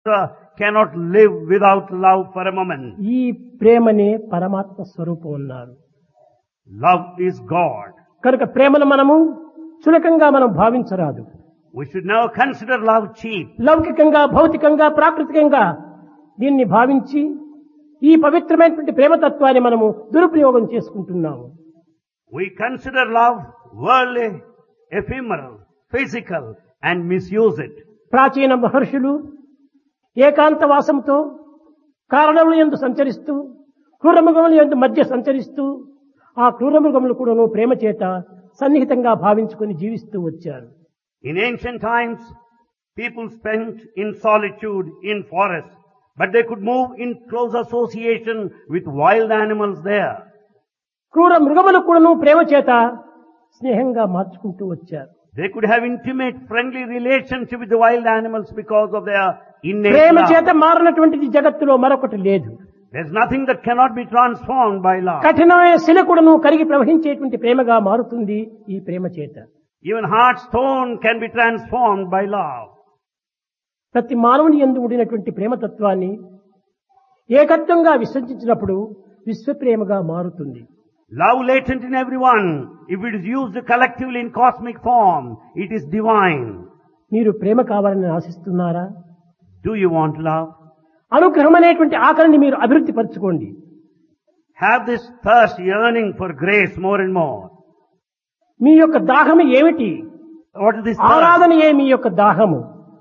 uh, cannot live without love for a moment. ఈ ప్రేమనే పరమాత్మ స్వరూపం ఉన్నారు Love is God. కనుక ప్రేమను మనము చులకంగా మనం భావించరాదు We should never consider love cheap. లౌకికంగా భౌతికంగా ప్రాకృతికంగా దీన్ని భావించి ఈ పవిత్రమైనటువంటి ప్రేమతత్వాన్ని మనము దురుపయోగం చేసుకుంటున్నాము We consider love worldly, ephemeral, physical, and misuse it. ప్రాచీన మహర్షులు ఏకాంత వాసంతో కారణములు ఎందు సంచరిస్తూ క్రూరమృగముల ఎందు మధ్య సంచరిస్తూ ఆ క్రూరమృగములు కూడాను ప్రేమ చేత సన్నిహితంగా భావించుకొని జీవిస్తూ వచ్చారు In ancient times, people spent in solitude in forests, but they could move in close association with wild animals there. క్రూర మృగములు కూడాను ప్రేమ చేత స్నేహంగా మార్చుకుంటూ వచ్చారు They could have intimate, friendly relationship with the wild animals because of their innate Prema love. చేత మారినటువంటిది జగత్తులో మరొకటి లేదు There's nothing that cannot be transformed by love. కఠినమైన శిల కూడాను కరిగి ప్రవహించేటువంటి ప్రేమగా మారుతుంది ఈ ప్రేమ చేత Even hard stone can be transformed by love. ప్రతి మానవుని ఎందు ఉండినటువంటి ప్రేమతత్వాన్ని ఏకత్వంగా విసర్జించినప్పుడు విశ్వప్రేమగా మారుతుంది Love latent in everyone, if it is used collectively in cosmic form, it is divine. మీరు ప్రేమ కావాలని ఆశిస్తున్నారా Do you want love? అనుగ్రహం అనేటువంటి ఆకలిని మీరు అభివృద్ధి పరచుకోండి Have this thirst, yearning for grace more and more. మీ యొక్క దాహము ఏమిటి What is this thirst? ఆరాధనయే మీ యొక్క దాహము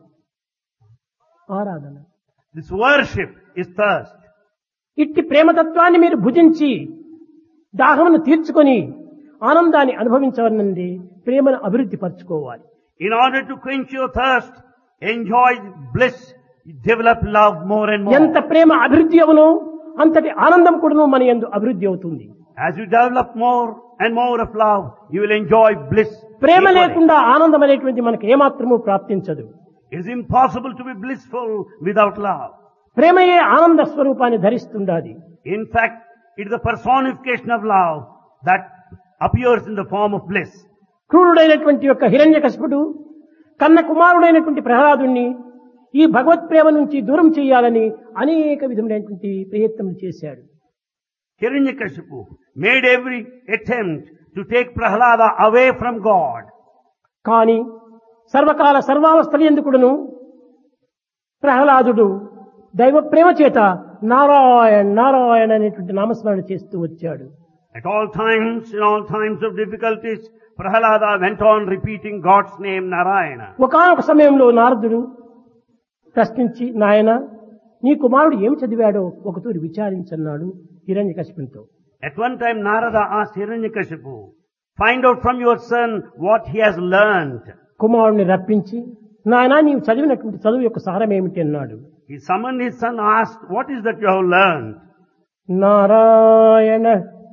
ఆరాధన This worship is thirst. ఇట్టి ప్రేమతత్వాన్ని మీరు భుజించి దాహమును తీర్చుకొని ఆనందాన్ని అనుభవించవనండి ప్రేమను అభివృద్ధి పరచుకోవాలి In order to quench your thirst, enjoy bliss, develop love more and ఎంత more. ప్రేమ అభివృద్ధి అవునో అంతటి ఆనందం కూడాను మన ఎందు అభివృద్ధి అవుతుంది As you develop more and more of love, you will enjoy bliss. Prema equally. లేకుండా ఆనందం అనేటువంటి మనకు ఏమాత్రము ప్రాప్తించదు It is impossible to be blissful without love. ప్రేమయే ఆనంద స్వరూపాన్ని ధరిస్తుండాలి In fact, it is the personification of love that appears in the form of bliss. క్రూరుడైనటువంటి యొక్క హిరణ్యకశిపుడు కన్న కుమారుడైనటువంటి ప్రహ్లాదుణ్ణి ఈ భగవత్ ప్రేమ నుంచి దూరం చేయాలని అనేక విధములైనటువంటి ప్రయత్నములు చేశాడు Hiranyakashipu made every attempt to take Prahlada away from God. కానీ సర్వకాల సర్వావస్థలు ఎందుకుడును ప్రహ్లాదుడు దైవ ప్రేమ చేత నారాయణ నారాయణ అనేటువంటి నామస్మరణ చేస్తూ వచ్చాడు At all times, in all times of difficulties, Prahlada went on repeating God's name Narayana. ఒకనొక సమయంలో నారదుడు ప్రశ్నించి నాయన నీ కుమారుడు ఏం చదివాడో ఒకతూరి విచారించన్నాడు హిరణ్యకశిపునితో At one time, Narada asked Hiranyakashipu, find out from your son what he has learned. కుమారుడిని రప్పించి నాయన నీవు చదివినటువంటి చదువు యొక్క సారం ఏమిటి అన్నాడు He summoned his son, asked, what is that you have learned? Narayana